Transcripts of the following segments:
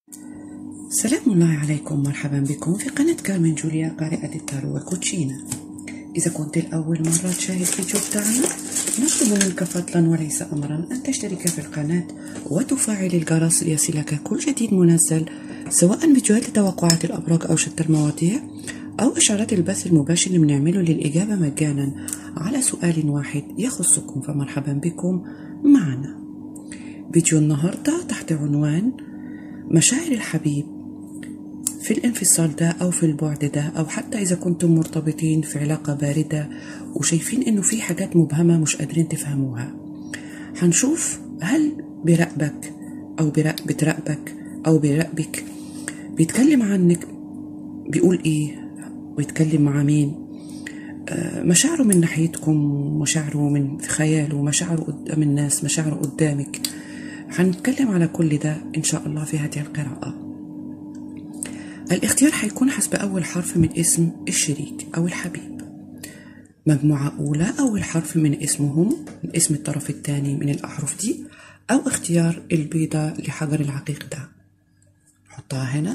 سلام الله عليكم مرحبا بكم في قناة كارمن جوليا قارئة التارو والكوتشينا إذا كنت الأول مرة تشاهد فيديو بتاعنا نطلب منك فضلا وليس أمرا أن تشترك في القناة وتفعل الجرس ليصلك كل جديد منزل سواء فيديوهات لتوقعات الأبراج أو شتى المواضيع أو إشعارات البث المباشر اللي بنعمله للإجابة مجانا على سؤال واحد يخصكم فمرحبا بكم معنا فيديو النهاردة تحت عنوان مشاعر الحبيب في الانفصال ده أو في البعد ده أو حتى إذا كنتم مرتبطين في علاقة باردة وشايفين إنه في حاجات مبهمة مش قادرين تفهموها هنشوف هل بيراقبك أو بيراق- بتراقبك أو بيراقبك بيتكلم عنك بيقول إيه ويتكلم مع مين آه، مشاعره من ناحيتكم مشاعره من في خياله مشاعره قدام الناس مشاعره قدامك هنتكلم على كل ده إن شاء الله في هذه القراءة الاختيار هيكون حسب أول حرف من اسم الشريك أو الحبيب مجموعة أولى أول حرف من اسمهم من اسم الطرف الثاني من الأحرف دي أو اختيار البيضة لحجر العقيق ده نحطها هنا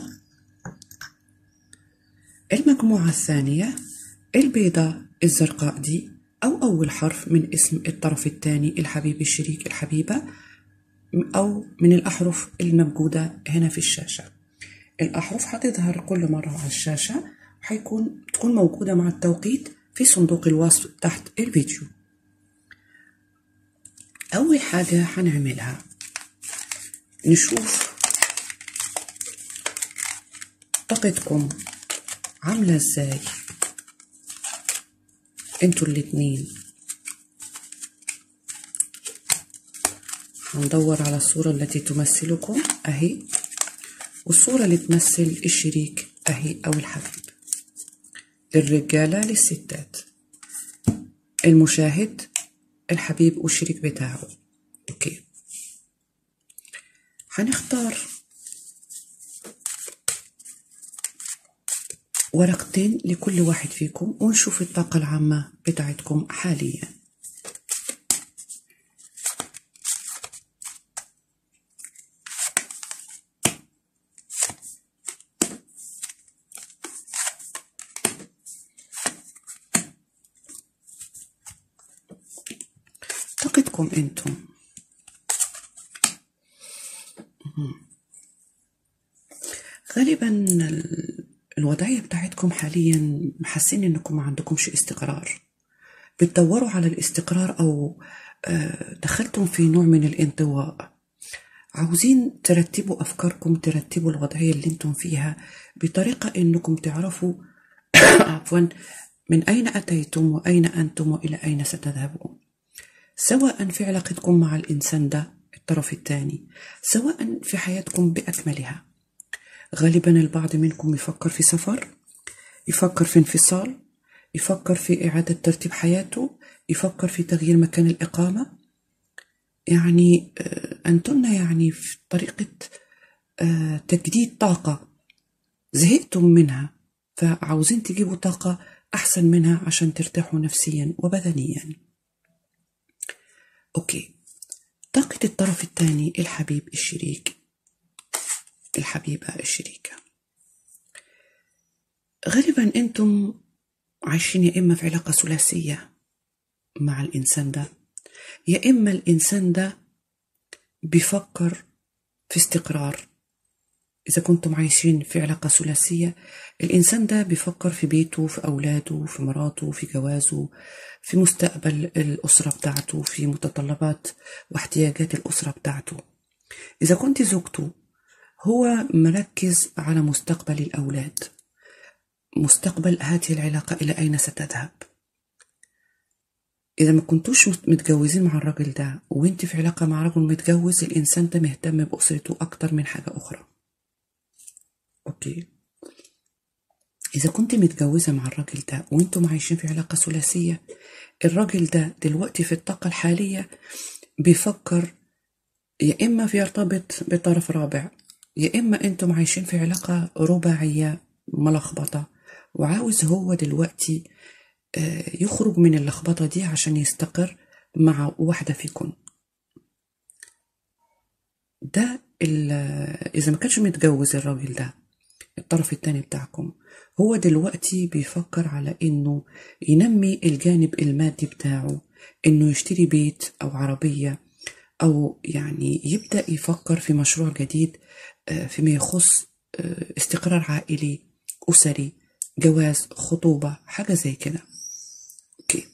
المجموعة الثانية البيضة الزرقاء دي أو أول حرف من اسم الطرف الثاني الحبيب الشريك الحبيبة أو من الأحرف الموجودة هنا في الشاشة الأحرف هتظهر كل مرة على الشاشة وهيكون تكون موجودة مع التوقيت في صندوق الوصف تحت الفيديو أول حاجة هنعملها نشوف طاقتكم عاملة ازاي انتوا الاتنين هندور على الصورة التي تمثلكم اهي والصورة اللي تمثل الشريك اهي او الحبيب للرجالة للستات المشاهد الحبيب والشريك بتاعه اوكي هنختار ورقتين لكل واحد فيكم ونشوف الطاقة العامة بتاعتكم حاليا طاقتكم انتم غالبا ال- الوضعية بتاعتكم حاليا محسين انكم ما عندكمش استقرار بتدوروا على الاستقرار او آه، دخلتم في نوع من الانطواء عاوزين ترتبوا افكاركم ترتبوا الوضعية اللي انتم فيها بطريقة انكم تعرفوا عفوا من اين اتيتم واين انتم والى اين ستذهبون سواء في علاقتكم مع الانسان ده الطرف الثاني سواء في حياتكم باكملها غالبا البعض منكم يفكر في سفر يفكر في انفصال يفكر في إعادة ترتيب حياته يفكر في تغيير مكان الإقامة يعني آه، أنتن يعني في طريقة آه، تجديد طاقة زهقتم منها فعاوزين تجيبوا طاقة أحسن منها عشان ترتاحوا نفسيا وبدنيا أوكي طاقة الطرف الثاني الحبيب الشريك الحبيبة الشريكة غالبا انتم عايشين يا اما في علاقة ثلاثية مع الانسان ده يا اما الانسان ده بيفكر في استقرار اذا كنتم عايشين في علاقة ثلاثية الانسان ده بيفكر في بيته في اولاده في مراته في جوازه في مستقبل الاسرة بتاعته في متطلبات واحتياجات الاسرة بتاعته إذا كنت زوجته هو مركز على مستقبل الأولاد مستقبل هذه العلاقة إلى أين ستذهب إذا ما كنتوش مت- متجوزين مع الراجل ده وانت في علاقة مع رجل متجوز الإنسان ده مهتم بأسرته أكتر من حاجة أخرى أوكي إذا كنت متجوزة مع الراجل ده وانتم عايشين في علاقة ثلاثية الراجل ده دلوقتي في الطاقة الحالية بيفكر يا إما بيرتبط بطرف رابع يا إما أنتم عايشين في علاقة رباعية ملخبطة وعاوز هو دلوقتي آه، يخرج من اللخبطة دي عشان يستقر مع واحدة فيكم ده ال- إذا ما كانش متجوز الراجل ده الطرف التاني بتاعكم هو دلوقتي بيفكر على إنه ينمي الجانب المادي بتاعه إنه يشتري بيت أو عربية أو يعني يبدأ يفكر في مشروع جديد آه، فيما يخص آه، استقرار عائلي أسري جواز خطوبة حاجة زي كده أوكي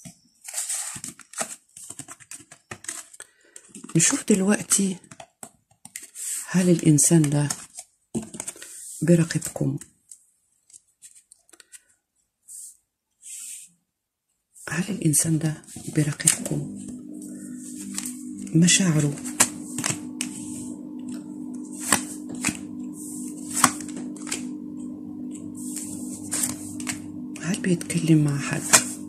نشوف دلوقتي هل الإنسان ده بيراقبكم هل الإنسان ده بيراقبكم مشاعره هل بيتكلم مع حد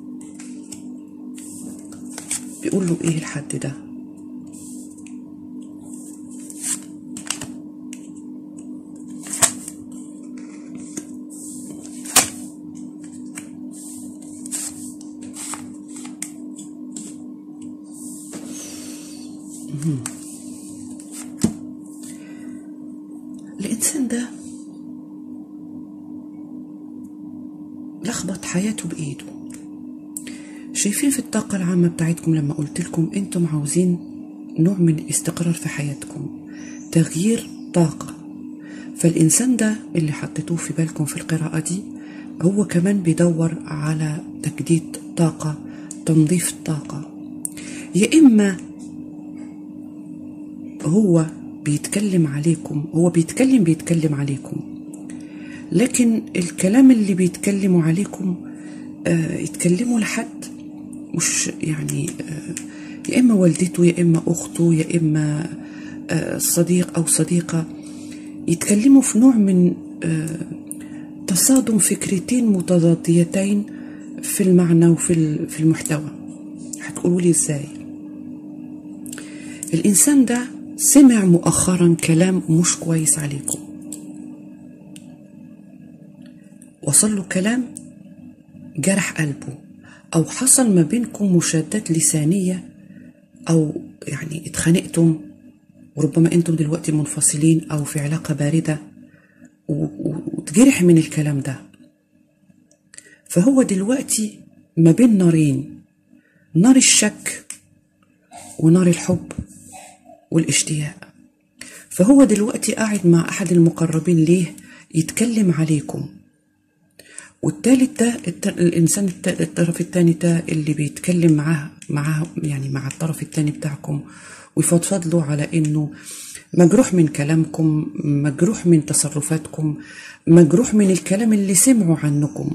بيقول له ايه الحد ده مهم. الإنسان ده لخبط حياته بإيده شايفين في الطاقة العامة بتاعتكم لما قلت لكم انتم عاوزين نوع من الاستقرار في حياتكم تغيير طاقة فالإنسان ده اللي حطيتوه في بالكم في القراءة دي هو كمان بيدور على تجديد طاقة تنظيف طاقة يا إما هو بيتكلم عليكم هو بيتكلم بيتكلم عليكم لكن الكلام اللي بيتكلموا عليكم آه يتكلموا لحد مش يعني آه يا إما والدته يا إما أخته يا إما آه صديق أو صديقة يتكلموا في نوع من آه تصادم فكرتين متضاديتين في المعنى وفي ال- في المحتوى هتقولوا لي ازاي الإنسان ده سمع مؤخرا كلام مش كويس عليكم وصل له كلام جرح قلبه أو حصل ما بينكم مشادات لسانية أو يعني اتخانقتم وربما أنتم دلوقتي منفصلين أو في علاقة باردة و- و- وتجرح من الكلام ده فهو دلوقتي ما بين نارين نار الشك ونار الحب والاشتياق فهو دلوقتي قاعد مع أحد المقربين ليه يتكلم عليكم والتالت ده الت- الإنسان الت- الطرف التاني ده اللي بيتكلم معاه معاه يعني مع الطرف التاني بتاعكم ويفضفض له على إنه مجروح من كلامكم مجروح من تصرفاتكم مجروح من الكلام اللي سمعوا عنكم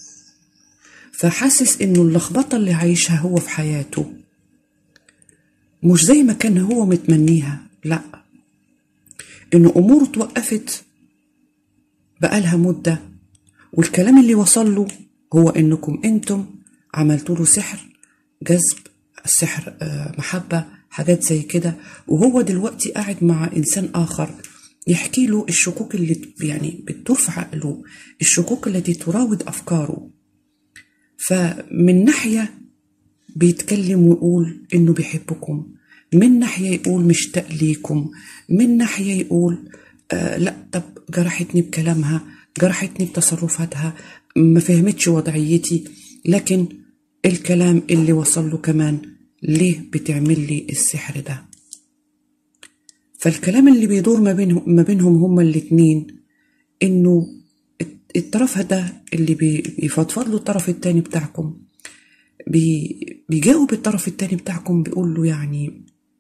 فحاسس إنه اللخبطة اللي عايشها هو في حياته مش زي ما كان هو متمنيها لا إنه أموره توقفت بقالها مدة والكلام اللي وصل له هو إنكم أنتم عملتوا له سحر جذب السحر آه، محبة حاجات زي كده وهو دلوقتي قاعد مع إنسان آخر يحكي له الشكوك اللي يعني بتدور في عقله الشكوك التي تراود أفكاره فمن ناحية بيتكلم ويقول إنه بيحبكم من ناحية يقول مشتاق ليكم من ناحية يقول آه لا طب جرحتني بكلامها جرحتني بتصرفاتها ما فهمتش وضعيتي لكن الكلام اللي وصل له كمان ليه بتعمل لي السحر ده فالكلام اللي بيدور ما بينهم ما بينهم هما الاتنين انه الطرف ده اللي بي- بيفضفض له الطرف التاني بتاعكم بي بيجاوب الطرف التاني بتاعكم بيقول له يعني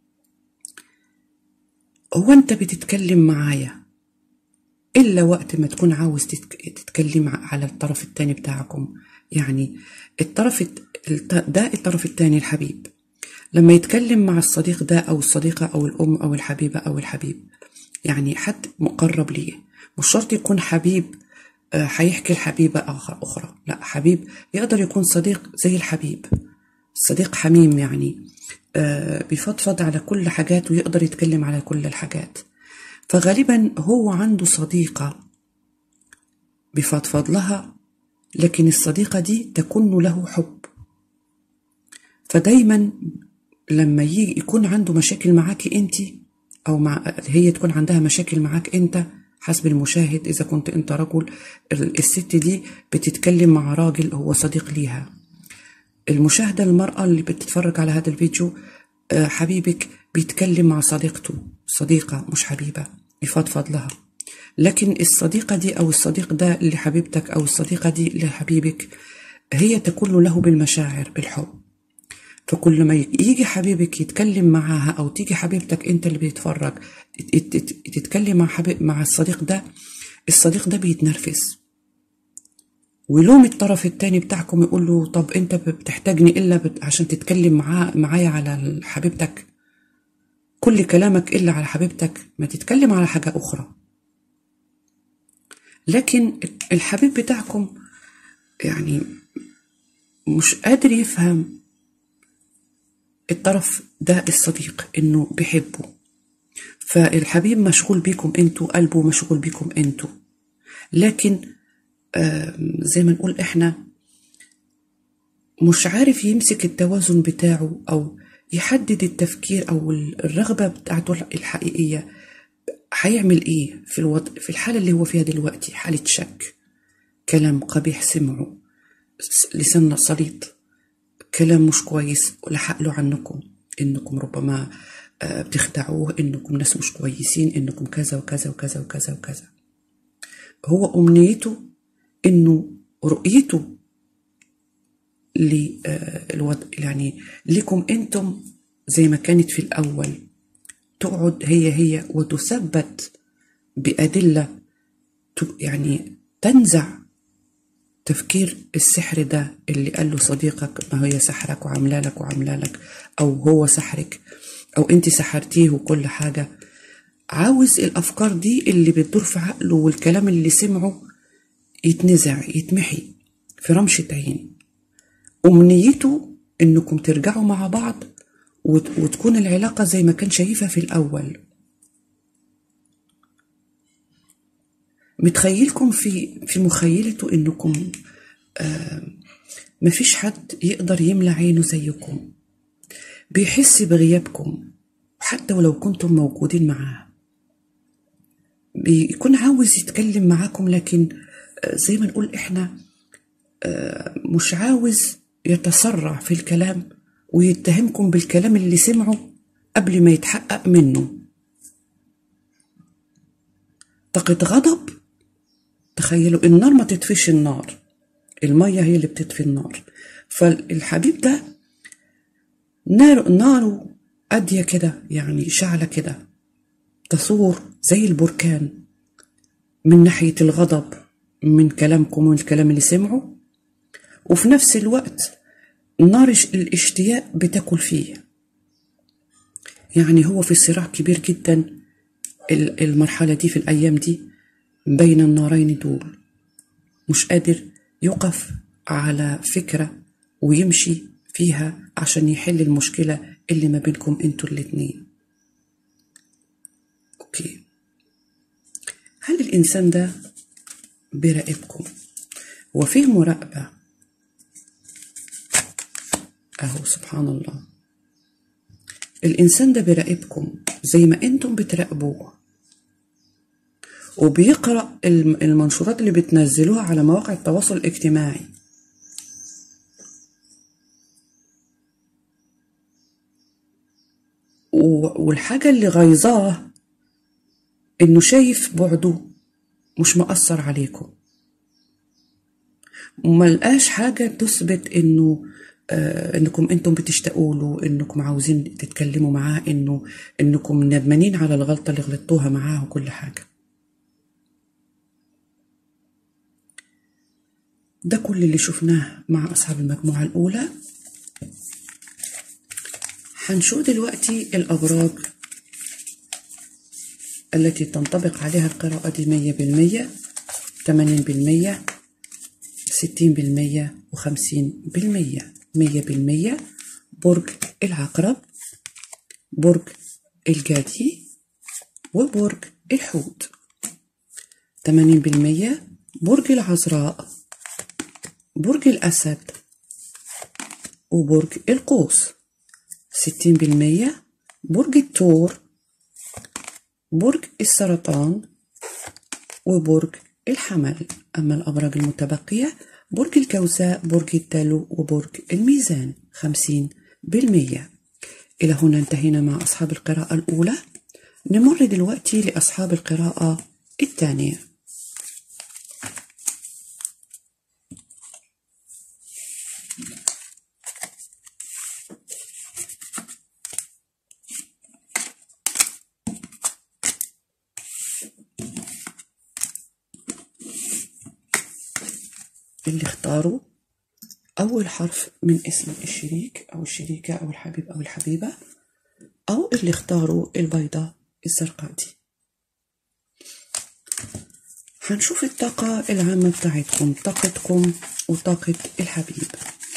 هو انت بتتكلم معايا الا وقت ما تكون عاوز تتك- تتكلم ع- على الطرف التاني بتاعكم يعني الطرف الت- الت- ده الطرف التاني الحبيب لما يتكلم مع الصديق ده او الصديقه او الام او الحبيبه او الحبيب يعني حد مقرب ليه مش شرط يكون حبيب آه، هيحكي الحبيبة آخر أخرى لا حبيب يقدر يكون صديق زي الحبيب صديق حميم يعني آه، بيفضفض على كل حاجات ويقدر يتكلم على كل الحاجات فغالبا هو عنده صديقة بيفضفض لها لكن الصديقة دي تكون له حب فدايما لما يجي يكون عنده مشاكل معاكي انت أو مع هي تكون عندها مشاكل معاك أنت حسب المشاهد إذا كنت أنت رجل الست دي بتتكلم مع راجل هو صديق ليها المشاهدة المرأة اللي بتتفرج على هذا الفيديو آه، حبيبك بيتكلم مع صديقته صديقة مش حبيبة يفضفض لها لكن الصديقة دي أو الصديق ده لحبيبتك أو الصديقة دي لحبيبك هي تكون له بالمشاعر بالحب فكل ما يجي حبيبك يتكلم معاها أو تيجي حبيبتك أنت اللي بتتفرج تتكلم مع حبيب مع الصديق ده الصديق ده بيتنرفز ويلوم الطرف التاني بتاعكم يقول له طب انت بتحتاجني الا بت... عشان تتكلم معاه معايا على حبيبتك كل كلامك الا على حبيبتك ما تتكلم على حاجه اخرى لكن الحبيب بتاعكم يعني مش قادر يفهم الطرف ده الصديق انه بيحبه فالحبيب مشغول بيكم انتوا قلبه مشغول بيكم انتوا لكن زي ما نقول احنا مش عارف يمسك التوازن بتاعه او يحدد التفكير او الرغبه بتاعته الحقيقيه هيعمل ايه في الوضع في الحاله اللي هو فيها دلوقتي حاله شك كلام قبيح سمعه لسان صليط كلام مش كويس لحق له عنكم انكم ربما بتخدعوه انكم ناس مش كويسين انكم كذا وكذا وكذا وكذا وكذا هو امنيته انه رؤيته للوضع يعني لكم انتم زي ما كانت في الاول تقعد هي هي وتثبت بادله يعني تنزع تفكير السحر ده اللي قال له صديقك ما هي سحرك وعامله لك وعامله لك او هو سحرك او انت سحرتيه وكل حاجه عاوز الافكار دي اللي بتدور في عقله والكلام اللي سمعه يتنزع يتمحي في رمشة عين أمنيته إنكم ترجعوا مع بعض وتكون العلاقة زي ما كان شايفها في الأول متخيلكم في في مخيلته إنكم آه مفيش حد يقدر يملى عينه زيكم بيحس بغيابكم حتى ولو كنتم موجودين معاه بيكون عاوز يتكلم معاكم لكن زي ما نقول احنا مش عاوز يتسرع في الكلام ويتهمكم بالكلام اللي سمعه قبل ما يتحقق منه طاقة غضب تخيلوا النار ما تطفيش النار المية هي اللي بتطفي النار فالحبيب ده نار ناره قادية كده يعني شعلة كده تصور زي البركان من ناحية الغضب من كلامكم والكلام اللي سمعه وفي نفس الوقت نار الاشتياق بتاكل فيه يعني هو في صراع كبير جدا المرحلة دي في الأيام دي بين النارين دول مش قادر يقف على فكرة ويمشي فيها عشان يحل المشكلة اللي ما بينكم انتوا الاتنين اوكي هل الإنسان ده براقبكم وفيه مراقبة أهو سبحان الله الإنسان ده براقبكم زي ما أنتم بتراقبوه وبيقرأ المنشورات اللي بتنزلوها على مواقع التواصل الاجتماعي والحاجة اللي غيظاه إنه شايف بعده مش مأثر عليكم وما لقاش حاجة تثبت إنه آه انكم انتم بتشتاقوا له انكم عاوزين تتكلموا معاه انه انكم ندمانين على الغلطه اللي غلطتوها معاه وكل حاجه ده كل اللي شفناه مع اصحاب المجموعه الاولى هنشوف دلوقتي الابراج التي تنطبق عليها القراءة دي مية بالمية تمانين بالمية ستين بالمية وخمسين بالمية مية بالمية برج العقرب برج الجدي وبرج الحوت تمانين بالمية برج العذراء برج الأسد وبرج القوس ستين بالمية برج الثور برج السرطان وبرج الحمل أما الأبراج المتبقية برج الجوزاء برج الدلو وبرج الميزان خمسين بالمية إلى هنا انتهينا مع أصحاب القراءة الأولى نمر دلوقتي لأصحاب القراءة الثانية اللي اختاروا أول حرف من اسم الشريك أو الشريكة أو الحبيب أو الحبيبة أو اللي اختاروا البيضة الزرقاء دي هنشوف الطاقة العامة بتاعتكم طاقتكم وطاقة الحبيب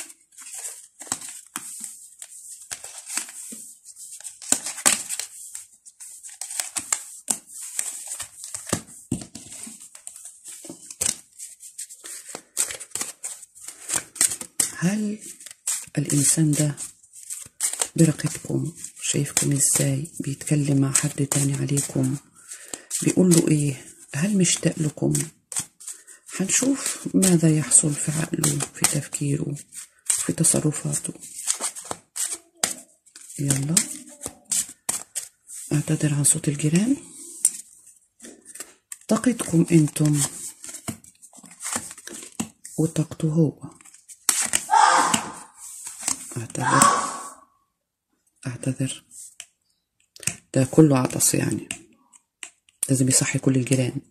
هل الإنسان ده برقتكم شايفكم ازاي بيتكلم مع حد تاني عليكم بيقول له ايه هل مشتاق لكم هنشوف ماذا يحصل في عقله في تفكيره في تصرفاته يلا اعتذر عن صوت الجيران طاقتكم انتم وطاقته هو اعتذر اعتذر ده كله عطس يعني لازم يصحي كل الجيران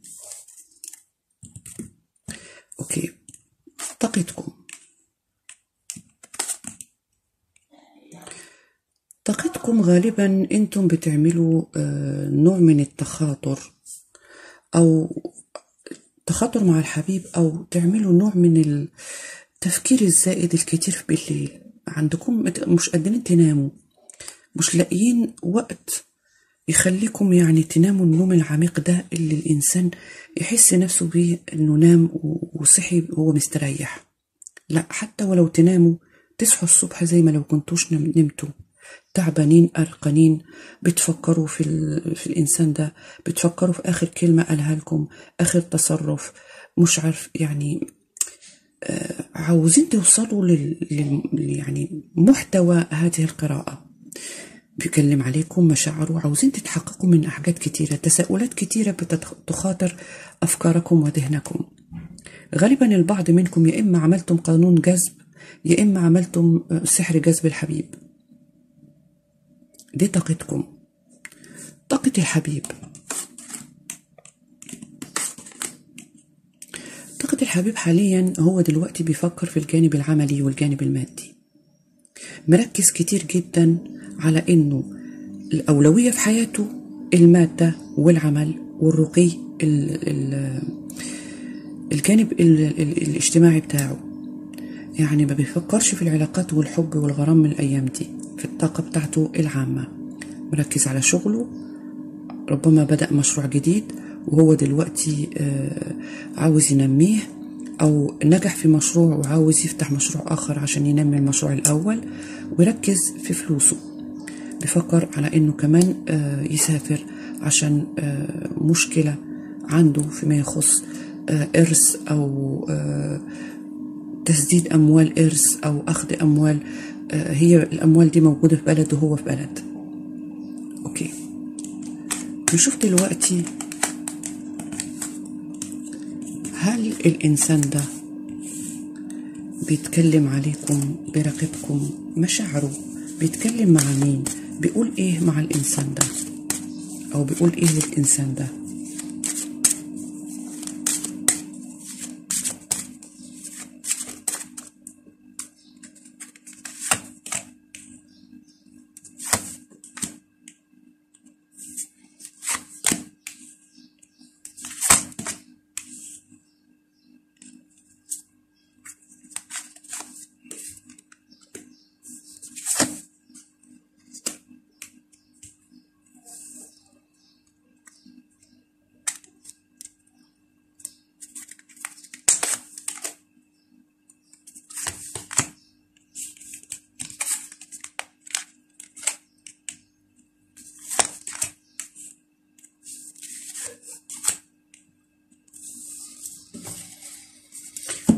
اوكي طاقتكم طاقتكم غالبا انتم بتعملوا آه، نوع من التخاطر او تخاطر مع الحبيب او تعملوا نوع من التفكير الزائد الكتير بالليل عندكم مش قادرين تناموا مش لاقيين وقت يخليكم يعني تناموا النوم العميق ده اللي الإنسان يحس نفسه بيه إنه نام وصحي وهو مستريح لا حتى ولو تناموا تصحوا الصبح زي ما لو كنتوش نم- نمتوا تعبانين قلقانين بتفكروا في, ال... في الإنسان ده بتفكروا في آخر كلمة قالها لكم آخر تصرف مش عارف يعني آه، عاوزين توصلوا لل... لل... يعني محتوى هذه القراءة بيكلم عليكم مشاعره عاوزين تتحققوا من حاجات كتيرة تساؤلات كتيرة بتخاطر أفكاركم وذهنكم غالبا البعض منكم يا إما عملتم قانون جذب يا إما عملتم سحر جذب الحبيب دي طاقتكم طاقة الحبيب طاقة الحبيب حاليا هو دلوقتي بيفكر في الجانب العملي والجانب المادي مركز كتير جدا على انه الاولويه في حياته الماده والعمل والرقي ال ال الجانب ال ال الاجتماعي بتاعه يعني ما بيفكرش في العلاقات والحب والغرام من الايام دي في الطاقه بتاعته العامه مركز على شغله ربما بدا مشروع جديد وهو دلوقتي آه عاوز ينميه أو نجح في مشروع وعاوز يفتح مشروع آخر عشان ينمي المشروع الأول ويركز في فلوسه بيفكر على إنه كمان آه يسافر عشان آه مشكلة عنده فيما يخص آه إرث أو تسديد أموال إرث أو أخذ أموال هي الأموال دي موجودة في بلد وهو في بلد أوكي نشوف دلوقتي هل الإنسان ده بيتكلم عليكم برقبكم مشاعره بيتكلم مع مين بيقول ايه مع الإنسان ده أو بيقول ايه للإنسان ده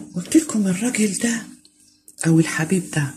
قلت لكم الراجل ده او الحبيب ده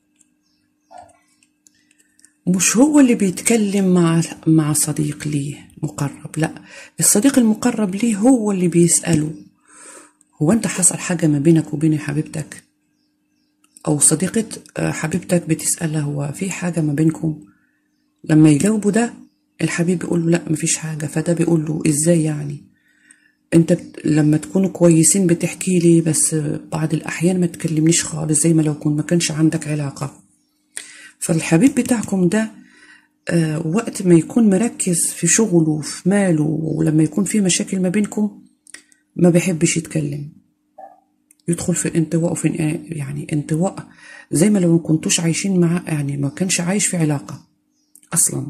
مش هو اللي بيتكلم مع مع صديق ليه مقرب لا الصديق المقرب ليه هو اللي بيسأله هو انت حصل حاجة ما بينك وبين حبيبتك او صديقة آه، حبيبتك بتسألها هو في حاجة ما بينكم لما يجاوبوا ده الحبيب بيقول له لا مفيش حاجة فده بيقول له ازاي يعني انت بت... لما تكونوا كويسين بتحكي لي بس بعض الاحيان ما تكلمنيش خالص زي ما لو كنت ما كانش عندك علاقة فالحبيب بتاعكم ده آه وقت ما يكون مركز في شغله في ماله ولما يكون في مشاكل ما بينكم ما بيحبش يتكلم يدخل في انطواء في يعني انطواء زي ما لو ما كنتوش عايشين معاه يعني ما كانش عايش في علاقة أصلا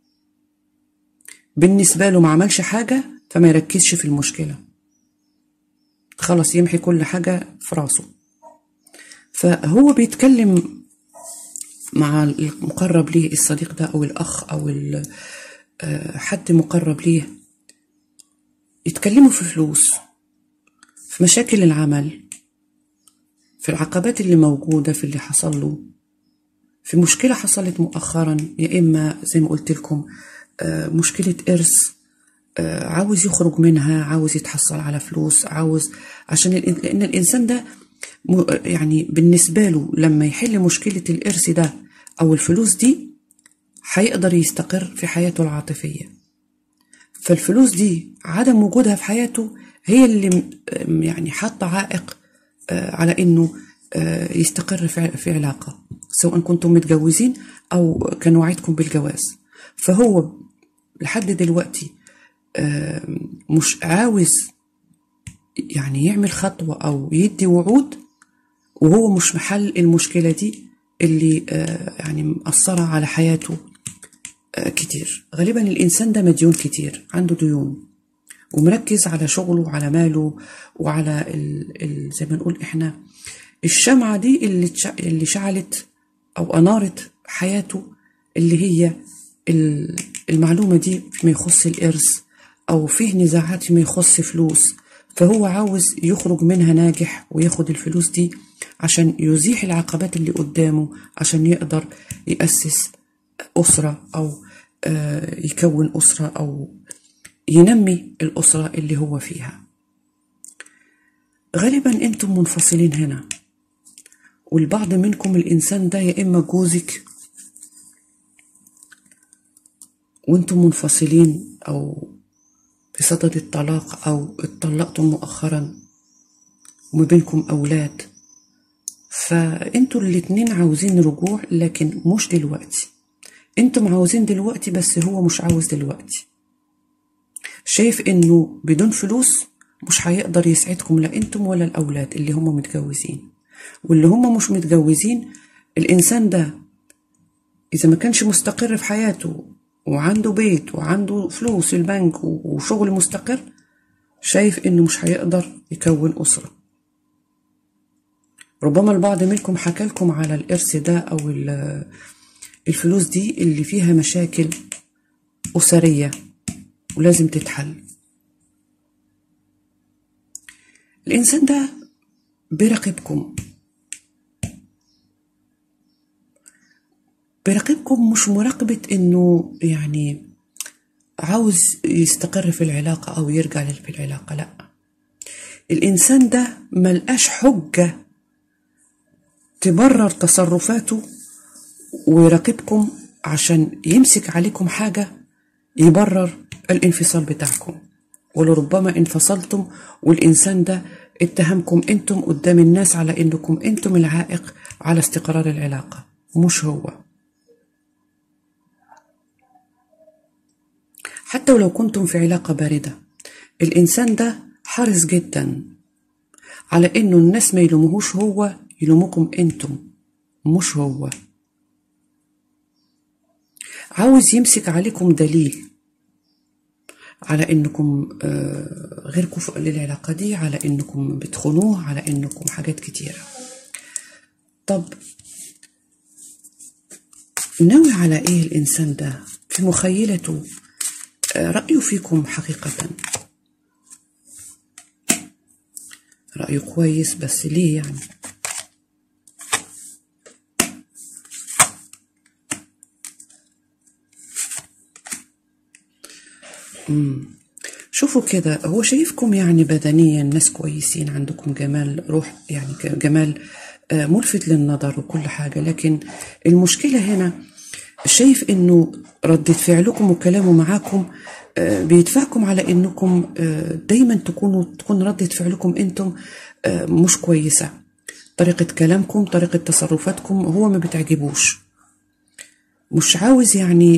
بالنسبة له ما عملش حاجة فما يركزش في المشكلة خلاص يمحي كل حاجة في راسه فهو بيتكلم مع المقرب ليه الصديق ده أو الأخ أو ال- آه، حد مقرب ليه يتكلموا في فلوس في مشاكل العمل في العقبات اللي موجودة في اللي حصل له في مشكلة حصلت مؤخرا يا إما زي ما قلت لكم آه، مشكلة إرث آه، عاوز يخرج منها عاوز يتحصل على فلوس عاوز عشان الإن- لأن الإنسان ده م- يعني بالنسبة له لما يحل مشكلة الإرث ده أو الفلوس دي هيقدر يستقر في حياته العاطفية فالفلوس دي عدم وجودها في حياته هي اللي م- يعني حاطة عائق آه، على إنه آه، يستقر في في علاقة سواء كنتم متجوزين أو كان وعدكم بالجواز فهو لحد دلوقتي آه، مش عاوز يعني يعمل خطوة أو يدي وعود وهو مش محل المشكلة دي اللي آه، يعني مأثرة على حياته آه، كتير غالبا الإنسان ده مديون كتير عنده ديون ومركز على شغله وعلى ماله وعلى ال ال زي ما نقول احنا الشمعة دي اللي تش- اللي شعلت أو أنارت حياته اللي هي ال- المعلومة دي فيما يخص الإرث أو فيه نزاعات فيما يخص فلوس فهو عاوز يخرج منها ناجح وياخد الفلوس دي عشان يزيح العقبات اللي قدامه عشان يقدر يأسس أسرة أو آه، يكون أسرة أو ينمي الأسرة اللي هو فيها غالبا أنتم منفصلين هنا والبعض منكم الإنسان ده يا إما جوزك وانتم منفصلين أو في صدد الطلاق أو اتطلقتم مؤخرا وما بينكم أولاد فانتوا الاتنين عاوزين رجوع لكن مش دلوقتي انتم عاوزين دلوقتي بس هو مش عاوز دلوقتي شايف انه بدون فلوس مش هيقدر يسعدكم لا انتم ولا الاولاد اللي هم متجوزين واللي هم مش متجوزين الانسان ده اذا ما كانش مستقر في حياته وعنده بيت وعنده فلوس في البنك وشغل مستقر شايف انه مش هيقدر يكون اسره ربما البعض منكم حكى لكم على الارث ده او ال- الفلوس دي اللي فيها مشاكل اسريه ولازم تتحل الإنسان ده بيراقبكم بيراقبكم مش مراقبة إنه يعني عاوز يستقر في العلاقة أو يرجع في العلاقة لأ الإنسان ده ملقاش حجة تبرر تصرفاته ويراقبكم عشان يمسك عليكم حاجة يبرر الانفصال بتاعكم ولربما انفصلتم والإنسان ده اتهمكم انتم قدام الناس على انكم انتم العائق على استقرار العلاقة مش هو حتى ولو كنتم في علاقة باردة الإنسان ده حرص جدا على إنه الناس ما يلوموهوش هو يلوموكم أنتم مش هو عاوز يمسك عليكم دليل على انكم آه، غير كفء للعلاقه دي على انكم بتخونوه على انكم حاجات كتيره طب ناوي على ايه الانسان ده في مخيلته آه، رايه فيكم حقيقه رايه رأيه كويس بس ليه يعني شوفوا كده هو شايفكم يعني بدنيا ناس كويسين عندكم جمال روح يعني جمال آه، ملفت للنظر وكل حاجة لكن المشكلة هنا شايف انه ردة فعلكم وكلامه معاكم آه، بيدفعكم على انكم آه، دايما تكونوا تكون ردة فعلكم انتم مش كويسة طريقة كلامكم طريقة تصرفاتكم هو ما بتعجبوش مش عاوز يعني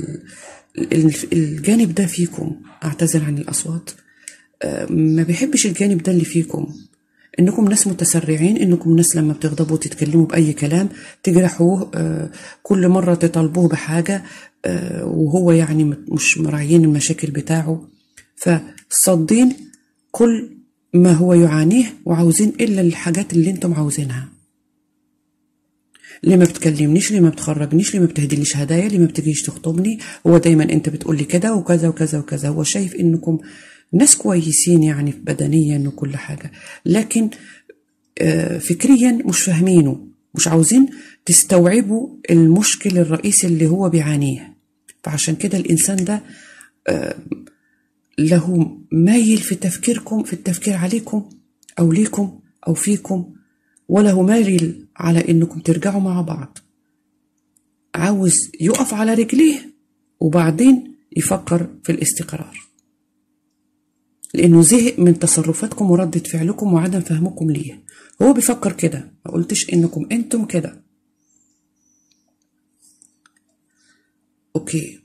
الجانب ده فيكم اعتذر عن الاصوات ما بيحبش الجانب ده اللي فيكم انكم ناس متسرعين انكم ناس لما بتغضبوا تتكلموا باي كلام تجرحوه كل مره تطالبوه بحاجه وهو يعني مش مراعيين المشاكل بتاعه فصادين كل ما هو يعانيه وعاوزين الا الحاجات اللي انتم عاوزينها ليه ما بتكلمنيش ليه ما بتخرجنيش ليه ما بتهديليش هدايا ليه ما بتجيش تخطبني هو دايما انت بتقولي كده وكذا وكذا وكذا هو شايف انكم ناس كويسين يعني بدنيا وكل حاجه لكن آه، فكريا مش فاهمينه مش عاوزين تستوعبوا المشكل الرئيسي اللي هو بيعانيه فعشان كده الانسان ده آه، له مايل في تفكيركم في التفكير عليكم او ليكم او فيكم وله مايل على انكم ترجعوا مع بعض عاوز يقف على رجليه وبعدين يفكر في الاستقرار لانه زهق من تصرفاتكم وردة فعلكم وعدم فهمكم ليه هو بيفكر كده ما قلتش انكم انتم كده اوكي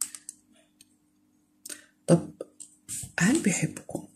طب هل بيحبكم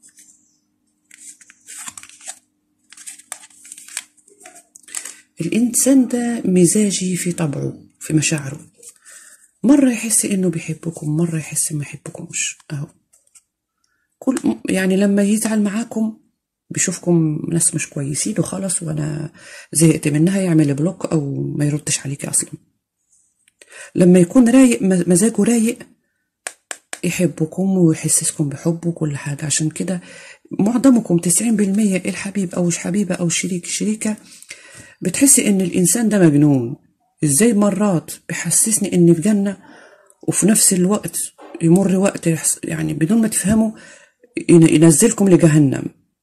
الإنسان ده مزاجي في طبعه في مشاعره مرة يحس إنه بيحبكم مرة يحس ما يحبكمش أهو كل يعني لما يزعل معاكم بيشوفكم ناس مش كويسين وخلص وانا زهقت منها يعمل بلوك او ما يردش عليك اصلا لما يكون رايق مزاجه رايق يحبكم ويحسسكم بحبه وكل حاجة عشان كده معظمكم تسعين بالمية الحبيب أو مش حبيبة أو شريك شريكة بتحسي ان الانسان ده مجنون ازاي مرات بيحسسني اني في جنة وفي نفس الوقت يمر وقت يعني بدون ما تفهموا ينزلكم لجهنم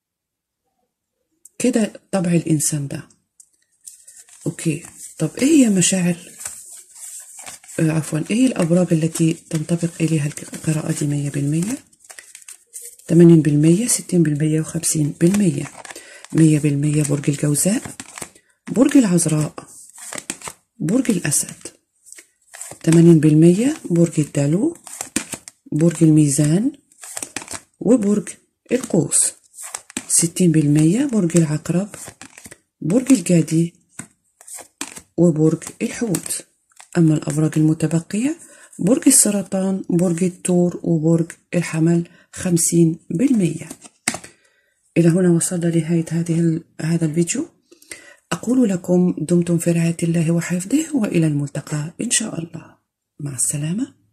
كده طبع الانسان ده اوكي طب ايه هي مشاعر آه عفوا ايه الابراج التي تنطبق اليها القراءة دي مية بالمية تمانين بالمية ستين بالمية وخمسين بالمية مية بالمية برج الجوزاء برج العذراء برج الأسد 80% برج الدلو برج الميزان وبرج القوس 60% برج العقرب برج الجدي وبرج الحوت أما الأبراج المتبقية برج السرطان برج الثور وبرج الحمل 50% إلى هنا وصلنا لنهاية هذه هذا الفيديو أقول لكم دمتم في رعاية الله وحفظه وإلى الملتقى إن شاء الله مع السلامة